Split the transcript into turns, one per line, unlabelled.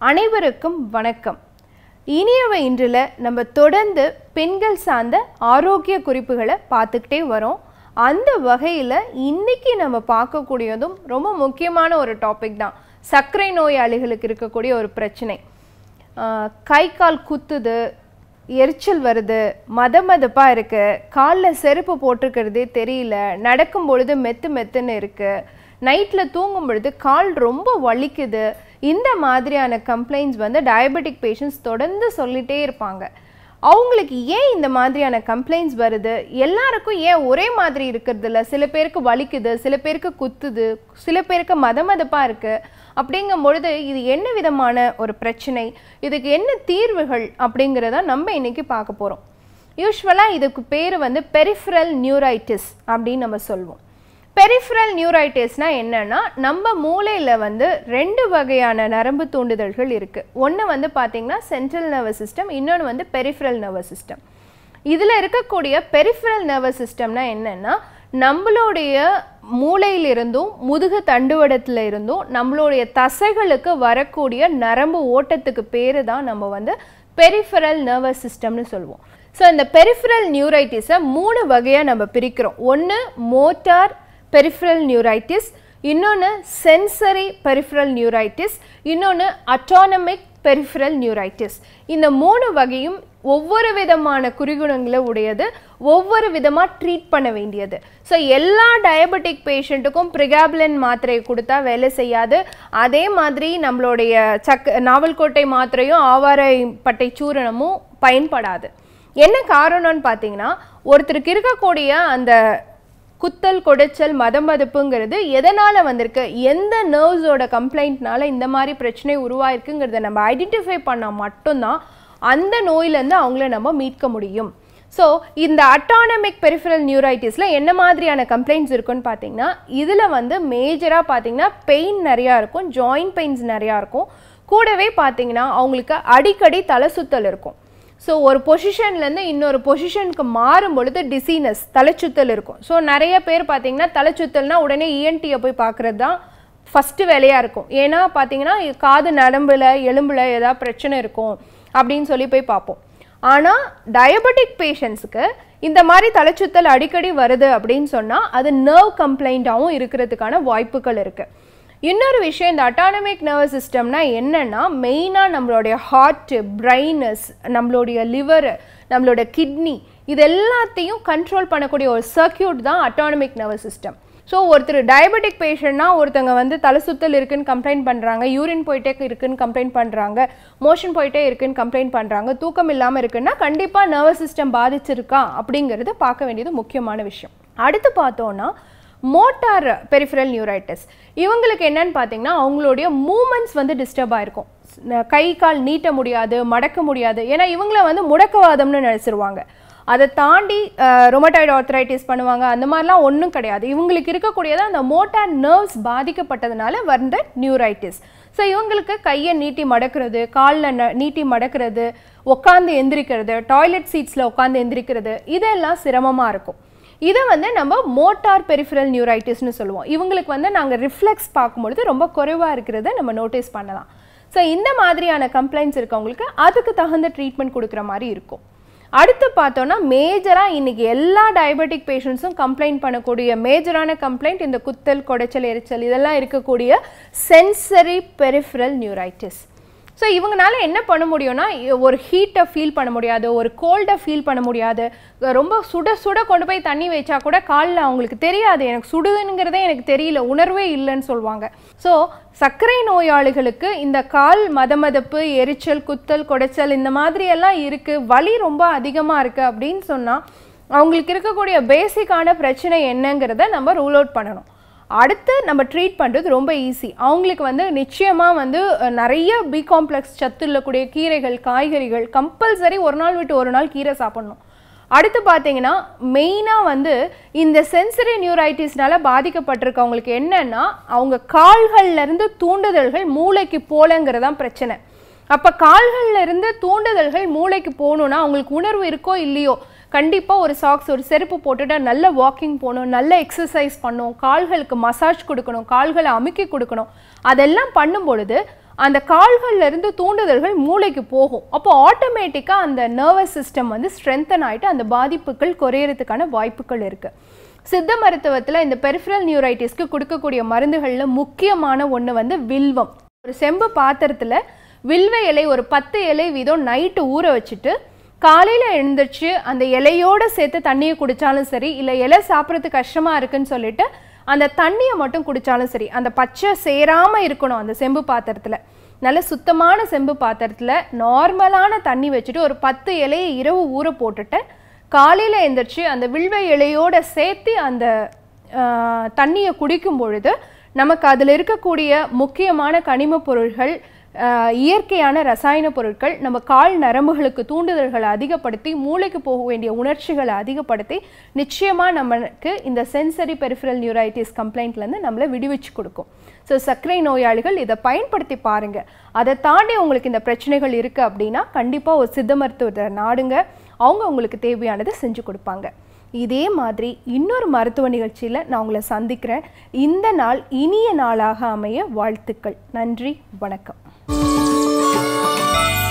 அனைவருக்கும் வணக்கம் இனியவை இன்றில் நம்ம தொடர்ந்து பெண்கள் சார்ந்த ஆரோக்கிய குறிப்புகளை பார்த்துக்கிட்டே வரோம் அந்த வகையில் இன்னைக்கு நம்ம பார்க்கக்கூடியதும் ரொம்ப முக்கியமான ஒரு டாபிக் தான் சர்க்கரை நோயாளிகளுக்கு இருக்கக்கூடிய ஒரு பிரச்சனை ஆஹ் கை கால் குத்துது எரிச்சல் வருது மத மதப்பாக இருக்கு காலில் செருப்பு போட்டிருக்கிறதே தெரியல நடக்கும் பொழுது மெத்து மெத்துன்னு இருக்கு நைட்டில் தூங்கும் பொழுது கால் ரொம்ப வலிக்குது இந்த மாதிரியான கம்ப்ளைண்ட்ஸ் வந்து டயபெட்டிக் பேஷண்ட்ஸ் தொடர்ந்து சொல்லிட்டே இருப்பாங்க அவங்களுக்கு ஏன் இந்த மாதிரியான கம்ப்ளைண்ட்ஸ் வருது எல்லாருக்கும் ஏன் ஒரே மாதிரி இருக்கிறது இல்ல சில பேருக்கு வலிக்குது சில பேருக்கு குத்துது சில பேருக்கு மத மதப்பாக இருக்கு அப்படிங்கும் பொழுது இது என்ன விதமான ஒரு பிரச்சனை இதுக்கு என்ன தீர்வுகள் அப்படிங்கிறத நம்ம இன்னைக்கு பார்க்க போகிறோம் யூஸ்வலாக இதுக்கு பேர் வந்து பெரிஃபரல் நியூரைட்டிஸ் அப்படின்னு நம்ம சொல்வோம் பெரிஃபரல் நியூரைட்டிஸ்னால் என்னன்னா நம்ம மூளையில் வந்து ரெண்டு வகையான நரம்பு தூண்டுதல்கள் இருக்குது ஒன்று வந்து பார்த்திங்கன்னா சென்ட்ரல் நர்வஸ் சிஸ்டம் இன்னொன்று வந்து பெரிஃபரல் நர்வஸ் சிஸ்டம் இதில் இருக்கக்கூடிய பெரிஃபரல் நர்வஸ் சிஸ்டம்னா என்னென்னா நம்மளுடைய மூளையிலிருந்தும் முதுகு தண்டுவடத்தில் இருந்தும் நம்மளுடைய தசைகளுக்கு வரக்கூடிய நரம்பு ஓட்டத்துக்கு பேர் தான் நம்ம வந்து பெரிஃபரல் நர்வஸ் சிஸ்டம்னு சொல்லுவோம் ஸோ இந்த பெரிஃபரல் நியூரைட்டிஸை மூணு வகையாக நம்ம பிரிக்கிறோம் ஒன்று மோட்டார் பெரிஃபரல் நியூரைட்டிஸ் இன்னொன்று சென்சரி பெரிஃபரல் நியூரைட்டிஸ் இன்னொன்று அட்டானமிக் பெரிஃபரல் நியூரைட்டிஸ் இந்த மூணு வகையும் ஒவ்வொரு விதமான குறிகுணங்களை உடையது ஒவ்வொரு விதமாக ட்ரீட் பண்ண வேண்டியது ஸோ எல்லா டயபெட்டிக் பேஷண்ட்டுக்கும் ப்ரிகாப்லன் மாத்திரையை கொடுத்தா வேலை செய்யாது அதே மாதிரி நம்மளுடைய சக் நாவல்கோட்டை மாத்திரையும் ஆவாரை பட்டை சூரணமும் பயன்படாது என்ன காரணம்னு பார்த்தீங்கன்னா ஒருத்தருக்கு இருக்கக்கூடிய அந்த குத்தல் கொடைச்சல் மதமதுப்புங்கிறது எதனால் வந்திருக்கு எந்த நர்வ்ஸோட கம்ப்ளைண்ட்னால இந்த மாதிரி பிரச்சனை உருவாயிருக்குங்கிறத நம்ம ஐடென்டிஃபை பண்ணால் மட்டும்தான் அந்த நோயிலேருந்து அவங்கள நம்ம மீட்க முடியும் ஸோ இந்த அட்டானமிக் பெரிஃபரல் நியூரைட்டிஸில் என்ன மாதிரியான கம்ப்ளைண்ட்ஸ் இருக்குன்னு பார்த்தீங்கன்னா இதில் வந்து மேஜராக பார்த்தீங்கன்னா பெயின் நிறையா இருக்கும் ஜாயிண்ட் பெயின்ஸ் நிறையா இருக்கும் கூடவே பார்த்தீங்கன்னா அவங்களுக்கு அடிக்கடி தலை சுத்தல் இருக்கும் ஸோ ஒரு பொசிஷன்லேருந்து இன்னொரு பொசிஷனுக்கு மாறும் பொழுது டிசீனஸ் தலைச்சுத்தல் இருக்கும் ஸோ நிறைய பேர் பார்த்தீங்கன்னா தலைச்சுத்தல்னா உடனே இஎன்டியை போய் பார்க்குறது தான் ஃபஸ்ட்டு வேலையாக இருக்கும் ஏன்னா பார்த்தீங்கன்னா காது நரம்பில் எலும்பில் ஏதாவது பிரச்சனை இருக்கும் அப்படின்னு சொல்லி போய் பார்ப்போம் ஆனால் டயபெட்டிக் பேஷண்ட்ஸுக்கு இந்த மாதிரி தலைச்சுத்தல் அடிக்கடி வருது அப்படின்னு சொன்னால் அது நர்வ் கம்ப்ளைண்ட்டாகவும் இருக்கிறதுக்கான வாய்ப்புகள் இருக்குது இன்னொரு விஷயம் இந்த அட்டானமிக் நர்வஸ் சிஸ்டம்னா என்னன்னா மெயினாக நம்மளுடைய ஹார்ட்டு பிரெயினஸ் நம்மளுடைய லிவர் நம்மளோட கிட்னி இது எல்லாத்தையும் கண்ட்ரோல் பண்ணக்கூடிய ஒரு சர்க்கியூட் தான் அட்டானமிக் நர்வஸ் சிஸ்டம் ஸோ ஒருத்தர் டயபெட்டிக் பேஷண்ட்னா ஒருத்தங்க வந்து தலை சுத்தல் இருக்குன்னு கம்ப்ளைண்ட் பண்ணுறாங்க யூரின் போயிட்டே இருக்குன்னு கம்ப்ளைண்ட் பண்ணுறாங்க மோஷன் போயிட்டே இருக்குன்னு கம்ப்ளைண்ட் பண்ணுறாங்க தூக்கம் இல்லாமல் இருக்குன்னா கண்டிப்பாக நர்வஸ் சிஸ்டம் பாதிச்சிருக்கா அப்படிங்கிறத பார்க்க வேண்டியது முக்கியமான விஷயம் அடுத்து பார்த்தோன்னா மோட்டார் பெரிஃபரல் நியூரைட்டிஸ் இவங்களுக்கு என்னன்னு பார்த்தீங்கன்னா அவங்களுடைய மூமெண்ட்ஸ் வந்து டிஸ்டர்ப் ஆயிருக்கும் கை கால் நீட்ட முடியாது மடக்க முடியாது ஏன்னா இவங்கள வந்து முடக்கவாதம்னு நினச்சிருவாங்க அதை தாண்டி ரொமட்டாய்டு ஆர்த்தரைட்டிஸ் பண்ணுவாங்க அந்த மாதிரிலாம் ஒன்றும் கிடையாது இவங்களுக்கு இருக்கக்கூடியது அந்த மோட்டார் நர்வ்ஸ் பாதிக்கப்பட்டதுனால வந்த நியூரைட்டிஸ் ஸோ இவங்களுக்கு கையை நீட்டி மடக்கிறது காலில் நீட்டி மடக்கிறது உட்காந்து எந்திரிக்கிறது டாய்லெட் சீட்ஸில் உட்காந்து எந்திரிக்கிறது இதெல்லாம் சிரமமாக இருக்கும் இதை வந்து நம்ம மோட்டார் பெரிஃபரல் நியூரைட்டிஸ்னு சொல்லுவோம் இவங்களுக்கு வந்து நாங்கள் ரிஃப்ளெக்ஸ் பார்க்கும்பொழுது ரொம்ப குறைவாக இருக்கிறத நம்ம நோட்டீஸ் பண்ணலாம் ஸோ இந்த மாதிரியான கம்ப்ளைண்ட்ஸ் இருக்கவங்களுக்கு அதுக்கு தகுந்த ட்ரீட்மெண்ட் கொடுக்குற மாதிரி இருக்கும் அடுத்து பார்த்தோன்னா மேஜராக இன்றைக்கி எல்லா டயபெட்டிக் பேஷண்ட்ஸும் கம்ப்ளைண்ட் பண்ணக்கூடிய மேஜரான கம்ப்ளைண்ட் இந்த குத்தல் கொடைச்சல் எரிச்சல் இதெல்லாம் இருக்கக்கூடிய சென்சரி பெரிஃபரல் நியூரைட்டிஸ் ஸோ இவங்கனால என்ன பண்ண முடியும்னா ஒரு ஹீட்டை ஃபீல் பண்ண முடியாது ஒரு கோல்டை ஃபீல் பண்ண முடியாது ரொம்ப சுட சுட கொண்டு போய் தண்ணி வச்சா கூட காலில் அவங்களுக்கு தெரியாது எனக்கு சுடுதுங்கிறதே எனக்கு தெரியல உணர்வே இல்லைன்னு சொல்லுவாங்க ஸோ சர்க்கரை நோயாளிகளுக்கு இந்த கால் மதமதப்பு எரிச்சல் குத்தல் கொடைச்சல் இந்த மாதிரி எல்லாம் இருக்குது வலி ரொம்ப அதிகமாக இருக்குது அப்படின்னு சொன்னால் அவங்களுக்கு இருக்கக்கூடிய பேசிக்கான பிரச்சனை என்னங்கிறத நம்ம ரூல் அவுட் பண்ணணும் அடுத்து நம்ம ட்ரீட் பண்ணுறது ரொம்ப ஈஸி அவங்களுக்கு வந்து நிச்சயமாக வந்து நிறைய பி காம்ப்ளெக்ஸ் சத்து இருக்கக்கூடிய கீரைகள் காய்கறிகள் கம்பல்சரி ஒரு நாள் விட்டு ஒரு நாள் கீரை சாப்பிட்ணும் அடுத்து பார்த்தீங்கன்னா மெயினாக வந்து இந்த சென்சரி நியூரைட்டிஸ்னால பாதிக்கப்பட்டிருக்கவங்களுக்கு என்னன்னா அவங்க கால்கள்லேருந்து தூண்டுதல்கள் மூளைக்கு போலங்கிறதான் பிரச்சனை அப்போ கால்கள்ல இருந்து தூண்டுதல்கள் மூளைக்கு போகணுன்னா அவங்களுக்கு உணர்வு இருக்கோ இல்லையோ கண்டிப்பாக ஒரு சாக்ஸ் ஒரு செருப்பு போட்டுட்டு நல்ல வாக்கிங் போகணும் நல்ல எக்ஸசைஸ் பண்ணணும் கால்களுக்கு மசாஜ் கொடுக்கணும் கால்களை அமுக்கி கொடுக்கணும் அதெல்லாம் பண்ணும் பொழுது அந்த கால்கள்ல இருந்து தூண்டுதல்கள் மூளைக்கு போகும் அப்போ ஆட்டோமேட்டிக்காக அந்த நர்வஸ் சிஸ்டம் வந்து ஸ்ட்ரென்தன் ஆயிட்டு அந்த பாதிப்புகள் குறையறதுக்கான வாய்ப்புகள் இருக்கு சித்த மருத்துவத்தில் இந்த பெரிஃபரல் நியூரைட்டிஸ்க்கு கொடுக்கக்கூடிய மருந்துகளில் முக்கியமான ஒன்று வந்து வில்வம் ஒரு செம்பு பாத்திரத்தில் வில்வ இலை ஒரு பத்து இலை வீதம் நைட்டு ஊற வச்சுட்டு காலையில் எழுந்திரிச்சு அந்த இலையோட சேர்த்து தண்ணியை குடித்தாலும் சரி இல்லை இலை சாப்பிட்றதுக்கு கஷ்டமாக இருக்குன்னு சொல்லிட்டு அந்த தண்ணியை மட்டும் குடித்தாலும் சரி அந்த பச்சை சேராமல் இருக்கணும் அந்த செம்பு பாத்திரத்தில் நல்ல சுத்தமான செம்பு பாத்திரத்தில் நார்மலான தண்ணி வச்சுட்டு ஒரு பத்து இலையை இரவு ஊற போட்டுட்டு காலையில் எந்திரிச்சு அந்த வில்வ இலையோட சேர்த்து அந்த ஆஹ், தண்ணியை குடிக்கும் பொழுது நமக்கு அதில் இருக்கக்கூடிய முக்கியமான கனிமப் பொருள்கள் ஆஹ், இயற்கையான ரசாயன பொருட்கள் நம்ம கால் நரம்புகளுக்கு தூண்டுதல்களை அதிகப்படுத்தி மூளைக்கு போக வேண்டிய உணர்ச்சிகளை அதிகப்படுத்தி நிச்சயமாக நமக்கு இந்த சென்சரி பெரிஃபரல் நியூரைட்டிஸ் கம்ப்ளைண்ட்லேருந்து நம்மளை விடுவிச்சு கொடுக்கும் ஸோ சர்க்கரை நோயாளிகள் இதை பயன்படுத்தி பாருங்க அதை தாண்டி உங்களுக்கு இந்த பிரச்சனைகள் இருக்குது அப்படின்னா கண்டிப்பாக ஒரு சித்த மருத்துவத்தை நாடுங்க அவங்க உங்களுக்கு தேவையானதை செஞ்சு கொடுப்பாங்க இதே மாதிரி இன்னொரு மருத்துவ நிகழ்ச்சியில் நான் உங்களை சந்திக்கிறேன் இந்த நாள் இனிய நாளாக அமைய வாழ்த்துக்கள் நன்றி வணக்கம்